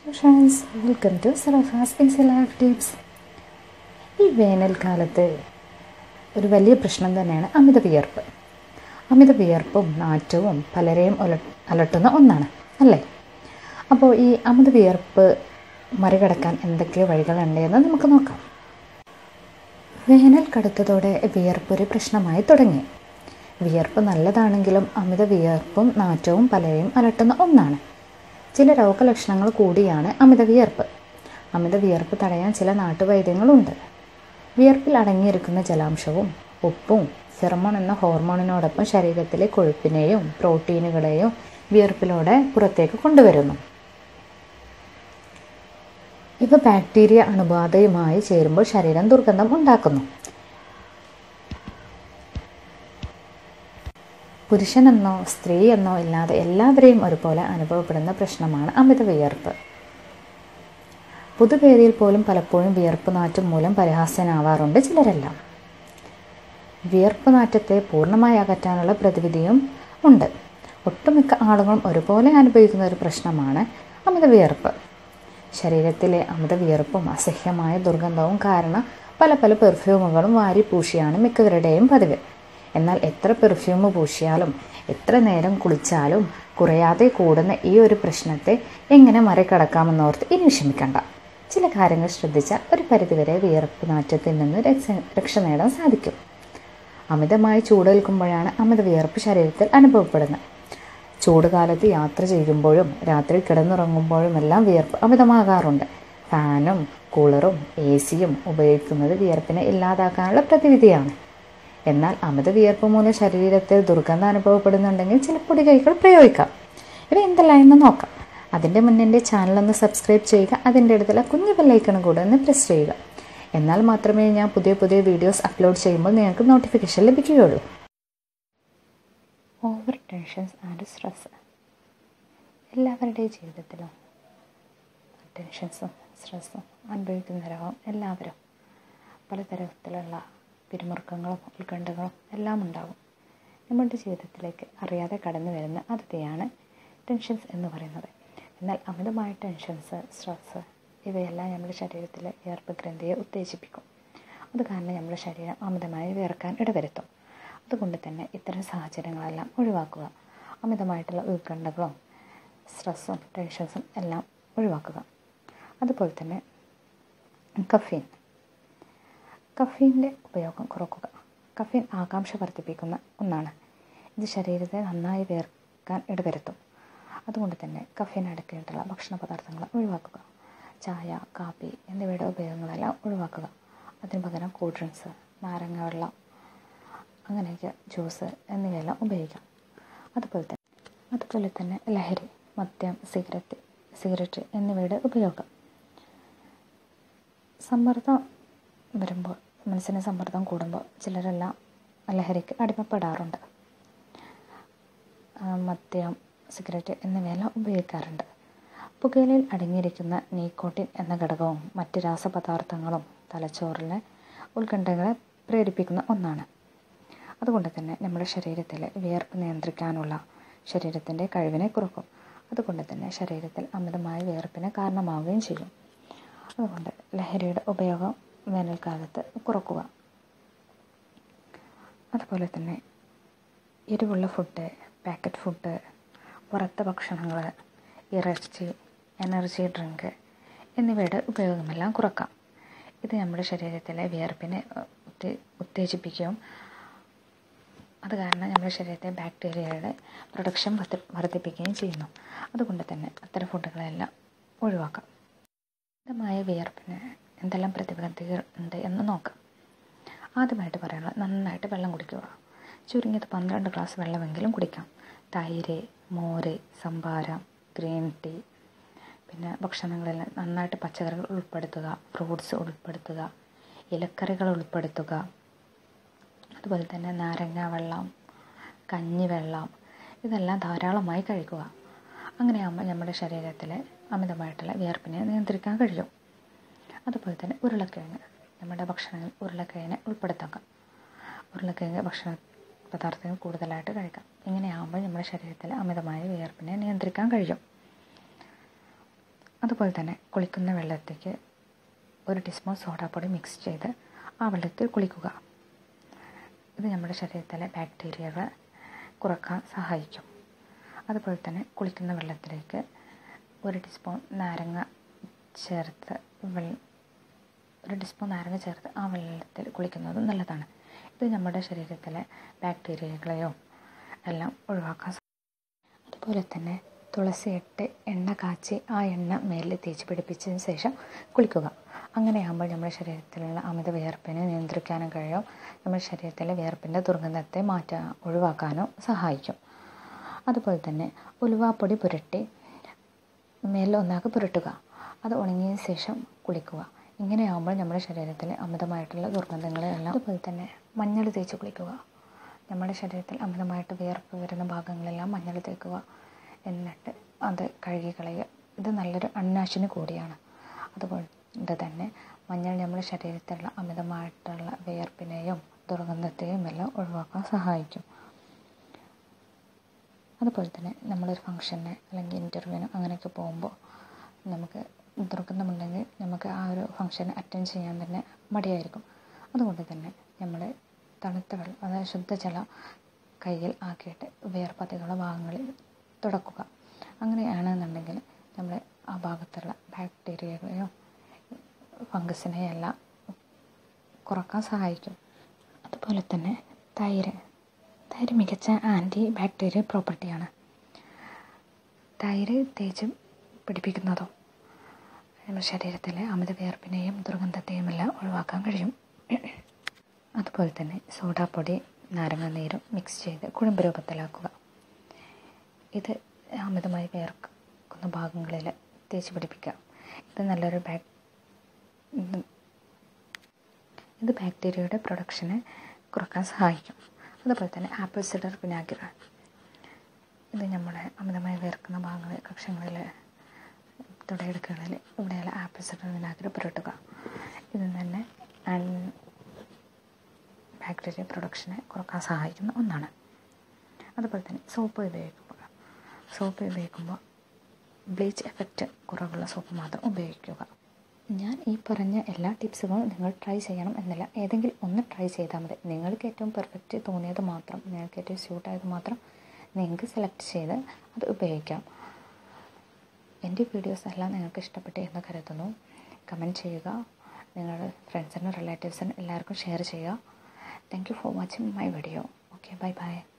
friends welcome to Sarafas ഇൻസലാക് tips ഈ വേനൽക്കാലത്ത് ഒരു വലിയ പ്രശ്നം തന്നെയാണ് അമിത വിയർപ്പ് അമിത വിയർപ്പും നാറ്റവും പലരെയും ഒല അലട്ടുന്ന ഒന്നാണ് അല്ലേ അപ്പോൾ ഈ അമിത വിയർപ്പ് മറികടക്കാൻ എന്തൊക്കെ വഴികളുണ്ട് എന്ന് നമുക്ക് നോക്കാം വേനൽ കടുത്തതോടെ വിയർപ്പ് ഒരു പ്രശ്നമായി തുടങ്ങി വിയർപ്പ് നല്ലതാണെങ്കിലും അമിത വിയർപ്പും നാറ്റവും പലരെയും അലട്ടുന്ന ഒന്നാണ് ചില രോഗലക്ഷണങ്ങൾ കൂടിയാണ് അമിത വിയർപ്പ് അമിത വിയർപ്പ് തടയാൻ ചില നാട്ടുവൈദ്യങ്ങളുണ്ട് വിയർപ്പിൽ അടങ്ങിയിരിക്കുന്ന ജലാംശവും ഉപ്പും ഫെറമോൺ എന്ന ഹോർമോണിനോടൊപ്പം ശരീരത്തിലെ കൊഴുപ്പിനെയും പ്രോട്ടീനുകളെയും വിയർപ്പിലൂടെ പുറത്തേക്ക് കൊണ്ടുവരുന്നു ഇവ ബാക്ടീരിയ അണുബാധയുമായി ചേരുമ്പോൾ ശരീരം ദുർഗന്ധം ഉണ്ടാക്കുന്നു പുരുഷനെന്നോ സ്ത്രീ എന്നോ ഇല്ലാതെ എല്ലാവരെയും ഒരുപോലെ അനുഭവപ്പെടുന്ന പ്രശ്നമാണ് അമിത വിയർപ്പ് പൊതുവേദിയിൽ പോലും പലപ്പോഴും വിയർപ്പ് നാറ്റം മൂലം പരിഹാസ്യനാവാറുണ്ട് ചിലരെല്ലാം വിയർപ്പ് നാറ്റത്തെ പൂർണ്ണമായി അകറ്റാനുള്ള പ്രതിവിധിയും ഉണ്ട് ഒട്ടുമിക്ക ആളുകളും ഒരുപോലെ അനുഭവിക്കുന്ന ഒരു പ്രശ്നമാണ് അമിത വിയർപ്പ് ശരീരത്തിലെ അമിത വിയർപ്പും അസഹ്യമായ ദുർഗന്ധവും കാരണം പല പല പെർഫ്യൂമുകളും വാരി പൂശിയാണ് മിക്കവരുടെയും പതിവ് എന്നാൽ എത്ര പെർഫ്യൂം പൂശിയാലും എത്ര നേരം കുളിച്ചാലും കുറയാതെ കൂടുന്ന ഈ ഒരു പ്രശ്നത്തെ എങ്ങനെ മറികടക്കാമെന്നോർത്ത് ഇനി വിഷമിക്കണ്ട ചില കാര്യങ്ങൾ ശ്രദ്ധിച്ചാൽ ഒരു പരിധിവരെ വിയർപ്പ് നാറ്റത്തിൽ നിന്ന് രക്ഷ രക്ഷ നേടാൻ സാധിക്കും അമിതമായി ചൂടേൽക്കുമ്പോഴാണ് അമിത വിയർപ്പ് ശരീരത്തിൽ അനുഭവപ്പെടുന്നത് ചൂടുകാലത്ത് യാത്ര ചെയ്യുമ്പോഴും രാത്രി കിടന്നുറങ്ങുമ്പോഴും എല്ലാം വിയർപ്പ് അമിതമാകാറുണ്ട് ഫാനും കൂളറും എ സിയും ഉപയോഗിക്കുന്നത് വിയർപ്പിനെ ഇല്ലാതാക്കാനുള്ള പ്രതിവിധിയാണ് എന്നാൽ അമിത വിയർപ്പ് മൂലം ശരീരത്തിൽ ദുർഗന്ധം അനുഭവപ്പെടുന്നുണ്ടെങ്കിൽ ചില പൊടികൈകൾ പ്രയോഗിക്കാം ഇവ എന്തെല്ലാം എന്ന് നോക്കാം അതിൻ്റെ മുന്നിൻ്റെ ചാനലൊന്ന് സബ്സ്ക്രൈബ് ചെയ്യുക അതിൻ്റെ അടുത്തുള്ള കുഞ്ഞു ബെല്ലൈക്കൺ കൂടെ ഒന്ന് പ്രസ് ചെയ്യുക എന്നാൽ മാത്രമേ ഞാൻ പുതിയ പുതിയ വീഡിയോസ് അപ്ലോഡ് ചെയ്യുമ്പോൾ നിങ്ങൾക്ക് നോട്ടിഫിക്കേഷൻ ലഭിക്കുകയുള്ളൂ ഓവർ ടെൻഷൻസ് ആൻഡ് സ്ട്രെസ് എല്ലാവരുടെയും ജീവിതത്തിലും ടെൻഷൻസും സ്ട്രെസ്സും അനുഭവിക്കുന്നവരാകും എല്ലാവരും പലതരത്തിലുള്ള പിരിമുറുക്കങ്ങളും ഉത്കണ്ഠകളും എല്ലാം ഉണ്ടാകും നമ്മുടെ ജീവിതത്തിലേക്ക് അറിയാതെ കടന്നു വരുന്ന അതിഥിയാണ് ടെൻഷൻസ് എന്ന് പറയുന്നത് എന്നാൽ അമിതമായ ടെൻഷൻസ് സ്ട്രെസ്സ് ഇവയെല്ലാം നമ്മുടെ ശരീരത്തിലെ വിയർപ്പ് ഗ്രന്ഥിയെ ഉത്തേജിപ്പിക്കും അത് കാരണം നമ്മുടെ ശരീരം അമിതമായി വിയർക്കാൻ ഇടവരുത്തും അതുകൊണ്ട് തന്നെ ഇത്തരം സാഹചര്യങ്ങളെല്ലാം ഒഴിവാക്കുക അമിതമായിട്ടുള്ള ഉത്കണ്ഠകളും സ്ട്രെസ്സും ടെൻഷൻസും എല്ലാം ഒഴിവാക്കുക അതുപോലെ തന്നെ കഫീൻ കഫീൻ്റെ ഉപയോഗം കുറക്കുക കഫീൻ ആകാംക്ഷ വർദ്ധിപ്പിക്കുന്ന ഒന്നാണ് ഇത് ശരീരത്തെ നന്നായി വേർക്കാൻ ഇടവരുത്തും അതുകൊണ്ട് തന്നെ കഫീൻ അടക്കിയിട്ടുള്ള ഭക്ഷണ പദാർത്ഥങ്ങൾ ഒഴിവാക്കുക ചായ കാപ്പി എന്നിവയുടെ ഉപയോഗങ്ങളെല്ലാം ഒഴിവാക്കുക അതിന് പകരം കൂൾ ഡ്രിങ്ക്സ് നാരങ്ങ വെള്ളം അങ്ങനെയൊക്കെ ജ്യൂസ് എന്നിവയെല്ലാം ഉപയോഗിക്കാം അതുപോലെ തന്നെ അതുപോലെ തന്നെ ലഹരി മദ്യം സിഗരറ്റ് സിഗരറ്റ് എന്നിവയുടെ ഉപയോഗം സമ്മർദ്ദം വരുമ്പോൾ മനസ്സിന് സമ്മർദ്ദം കൂടുമ്പോൾ ചിലരെല്ലാം ലഹരിക്ക് അടിമപ്പെടാറുണ്ട് മദ്യം സിഗരറ്റ് എന്നിവയെല്ലാം ഉപയോഗിക്കാറുണ്ട് പുകയിലയിൽ അടങ്ങിയിരിക്കുന്ന നീക്കോട്ടിൻ എന്ന ഘടകവും മറ്റ് രാസപദാർത്ഥങ്ങളും തലച്ചോറിലെ ഉത്കണ്ഠകളെ പ്രേരിപ്പിക്കുന്ന ഒന്നാണ് അതുകൊണ്ട് തന്നെ നമ്മുടെ ശരീരത്തിലെ വിയർപ്പ് നിയന്ത്രിക്കാനുള്ള ശരീരത്തിൻ്റെ കഴിവിനെ കുറക്കും അതുകൊണ്ട് തന്നെ ശരീരത്തിൽ അമിതമായ വിയർപ്പിന് കാരണമാവുകയും ചെയ്യും അതുകൊണ്ട് ലഹരിയുടെ ഉപയോഗം വേനൽക്കാലത്ത് കുറക്കുക അതുപോലെ തന്നെ എരിവുള്ള ഫുഡ് പാക്കറ്റ് ഫുഡ് വറുത്ത ഭക്ഷണങ്ങൾ ഇറച്ചി എനർജി ഡ്രിങ്ക് എന്നിവയുടെ ഉപയോഗമെല്ലാം കുറക്കാം ഇത് നമ്മുടെ ശരീരത്തിലെ വിയർപ്പിനെ ഉത്തേജിപ്പിക്കുകയും അത് കാരണം നമ്മുടെ ശരീരത്തെ ബാക്ടീരിയയുടെ പ്രൊഡക്ഷൻ വർദ്ധി വർദ്ധിപ്പിക്കുകയും ചെയ്യുന്നു അതുകൊണ്ട് തന്നെ അത്തരം ഫുഡുകളെല്ലാം ഒഴിവാക്കാം മിതമായ വിയർപ്പിന് എന്തെല്ലാം പ്രതിബന്ധകൾ ഉണ്ട് എന്ന് നോക്കാം ആദ്യമായിട്ട് പറയാനുള്ളത് നന്നായിട്ട് വെള്ളം കുടിക്കുക ചുരുങ്ങിയത് പന്ത്രണ്ട് ഗ്ലാസ് വെള്ളമെങ്കിലും കുടിക്കാം തൈര് മോര് സംഭാരം ഗ്രീൻ ടീ പിന്നെ ഭക്ഷണങ്ങളിൽ നന്നായിട്ട് പച്ചക്കറികൾ ഉൾപ്പെടുത്തുക ഫ്രൂട്ട്സ് ഉൾപ്പെടുത്തുക ഇലക്കറികൾ ഉൾപ്പെടുത്തുക അതുപോലെ തന്നെ നാരങ്ങ വെള്ളം കഞ്ഞിവെള്ളം ഇതെല്ലാം ധാരാളമായി കഴിക്കുക അങ്ങനെയാകുമ്പോൾ നമ്മുടെ ശരീരത്തിലെ അമിതമായിട്ടുള്ള വിയർപ്പിനെ നിയന്ത്രിക്കാൻ കഴിയും അതുപോലെ തന്നെ ഉരുളക്കിഴങ്ങ് നമ്മുടെ ഭക്ഷണങ്ങളിൽ ഉരുളക്കിഴങ്ങിനെ ഉൾപ്പെടുത്താം ഉരുളക്കിഴങ്ങ് ഭക്ഷണ പദാർത്ഥങ്ങൾ കൂടുതലായിട്ട് കഴിക്കാം ഇങ്ങനെയാകുമ്പോൾ നമ്മുടെ ശരീരത്തിലെ അമിതമായ വിയർപ്പിനെ നിയന്ത്രിക്കാൻ കഴിയും അതുപോലെ തന്നെ കുളിക്കുന്ന വെള്ളത്തേക്ക് ഒരു ടീസ്പൂൺ സോഡാപ്പൊടി മിക്സ് ചെയ്ത് ആ വെള്ളത്തിൽ കുളിക്കുക ഇത് നമ്മുടെ ശരീരത്തിലെ ബാക്ടീരിയകൾ കുറക്കാൻ സഹായിക്കും അതുപോലെ തന്നെ കുളിക്കുന്ന വെള്ളത്തിലേക്ക് ഒരു ടീസ്പൂൺ നാരങ്ങ ചേർത്ത് വെള്ളം ഒരു ടീസ്പൂൺ നാരങ്ങ ചേർത്ത് ആ വെള്ളത്തിൽ കുളിക്കുന്നത് നല്ലതാണ് ഇത് നമ്മുടെ ശരീരത്തിലെ ബാക്ടീരിയകളെയോ എല്ലാം ഒഴിവാക്കാൻ അതുപോലെ തന്നെ തുളസിയിട്ട് എണ്ണ കാച്ചി ആ എണ്ണ മേലിൽ തേച്ച് പിടിപ്പിച്ചതിന് ശേഷം കുളിക്കുക അങ്ങനെയാകുമ്പോൾ നമ്മുടെ ശരീരത്തിലുള്ള അമിത വിയർപ്പിനെ നിയന്ത്രിക്കാനും കഴിയും നമ്മുടെ ശരീരത്തിലെ വിയർപ്പിൻ്റെ ദുർഗന്ധത്തെ മാറ്റാൻ ഒഴിവാക്കാനും സഹായിക്കും അതുപോലെ തന്നെ ഉലുവാപ്പൊടി പുരട്ടി മേലിൽ ഒന്നാക്കി പുരട്ടുക അത് ഉണങ്ങിയതിന് ശേഷം കുളിക്കുക ഇങ്ങനെയാകുമ്പോൾ നമ്മുടെ ശരീരത്തിലെ അമിതമായിട്ടുള്ള ദുർഗന്ധങ്ങളെല്ലാം അതുപോലെ തന്നെ മഞ്ഞൾ തേച്ച് കുളിക്കുക നമ്മുടെ ശരീരത്തിൽ അമിതമായിട്ട് വിയർപ്പ് വരുന്ന ഭാഗങ്ങളെല്ലാം മഞ്ഞൾ തേക്കുക എന്നിട്ട് അത് കഴുകി കളയുക ഇത് നല്ലൊരു അണ്ണാശിന് കൂടിയാണ് അതുകൊണ്ട് തന്നെ മഞ്ഞൾ നമ്മുടെ ശരീരത്തിലുള്ള അമിതമായിട്ടുള്ള വിയർപ്പിനെയും ദുർഗന്ധത്തെയും എല്ലാം ഒഴിവാക്കാൻ സഹായിക്കും അതുപോലെ തന്നെ നമ്മളൊരു ഫംഗ്ഷന് അല്ലെങ്കിൽ ഇൻ്റർവ്യൂവിന് അങ്ങനെയൊക്കെ പോകുമ്പോൾ നമുക്ക് ദുർഗന്ധമുണ്ടെങ്കിൽ നമുക്ക് ആ ഒരു ഫംഗ്ഷൻ അറ്റൻഡ് ചെയ്യാൻ തന്നെ മടിയായിരിക്കും അതുകൊണ്ട് തന്നെ നമ്മൾ തണുത്ത വെള്ളം അതായത് ശുദ്ധജലം കയ്യിൽ ആക്കിയിട്ട് വിയർപ്പതികളുള്ള ഭാഗങ്ങളിൽ തുടക്കുക അങ്ങനെയാണെന്നുണ്ടെങ്കിൽ നമ്മൾ ആ ഭാഗത്തുള്ള ബാക്ടീരിയകളെയോ ഫംഗസിനെയോ എല്ലാം കുറക്കാൻ സഹായിക്കും അതുപോലെ തന്നെ തൈര് തൈര് മികച്ച ആൻറ്റി ബാക്ടീരിയ പ്രോപ്പർട്ടിയാണ് തൈര് തേച്ച് പിടിപ്പിക്കുന്നതോ നമ്മുടെ ശരീരത്തിലെ അമിത വിയർപ്പിനെയും ദുർഗന്ധത്തെയും എല്ലാം ഒഴിവാക്കാൻ കഴിയും അതുപോലെ തന്നെ സോഡാപ്പൊടി നാരങ്ങ നീരും മിക്സ് ചെയ്ത് കുഴമ്പ് രൂപത്തിലാക്കുക ഇത് അമിതമായി വിയർക്കുന്ന ഭാഗങ്ങളിൽ തേച്ച് പിടിപ്പിക്കുക ഇത് നല്ലൊരു ബാക് ഇത് ബാക്ടീരിയയുടെ പ്രൊഡക്ഷനെ കുറക്കാൻ സഹായിക്കും അതുപോലെ തന്നെ ആപ്പിൾ സിഡർ വിനാഗിർ ഇത് നമ്മുടെ അമിതമായി വിയർക്കുന്ന ഭാഗങ്ങളിൽ കക്ഷങ്ങളിൽ തുടയെടുക്കുകളിൽ ഇവിടെയെല്ലാം ആപ്പിൾ സിഡർ വിനാഗിർ പുരട്ടുക ഇത് തന്നെ ബാക്ടീരിയ പ്രൊഡക്ഷനെ കുറക്കാൻ സഹായിക്കുന്ന ഒന്നാണ് അതുപോലെ തന്നെ സോപ്പ് ഉപയോഗിക്കുമ്പോൾ സോപ്പ് ഉപയോഗിക്കുമ്പോൾ ബ്ലീച്ച് എഫക്റ്റ് കുറവുള്ള സോപ്പ് മാത്രം ഉപയോഗിക്കുക ഞാൻ ഈ പറഞ്ഞ എല്ലാ ടിപ്സുകളും നിങ്ങൾ ട്രൈ ചെയ്യണം എന്നല്ല ഏതെങ്കിലും ഒന്ന് ട്രൈ ചെയ്താൽ മതി നിങ്ങൾക്ക് ഏറ്റവും പെർഫെക്റ്റ് തോന്നിയത് മാത്രം നിങ്ങൾക്ക് ഏറ്റവും സ്യൂട്ടായത് മാത്രം നിങ്ങൾക്ക് സെലക്ട് ചെയ്ത് അത് ഉപയോഗിക്കാം എൻ്റെ വീഡിയോസ് എല്ലാം നിങ്ങൾക്ക് ഇഷ്ടപ്പെട്ടു എന്ന് കരുതുന്നു കമൻറ്റ് ചെയ്യുക നിങ്ങളുടെ ഫ്രണ്ട്സിനും റിലേറ്റീവ്സിനും എല്ലാവർക്കും ഷെയർ ചെയ്യുക thank you for watching my video okay bye by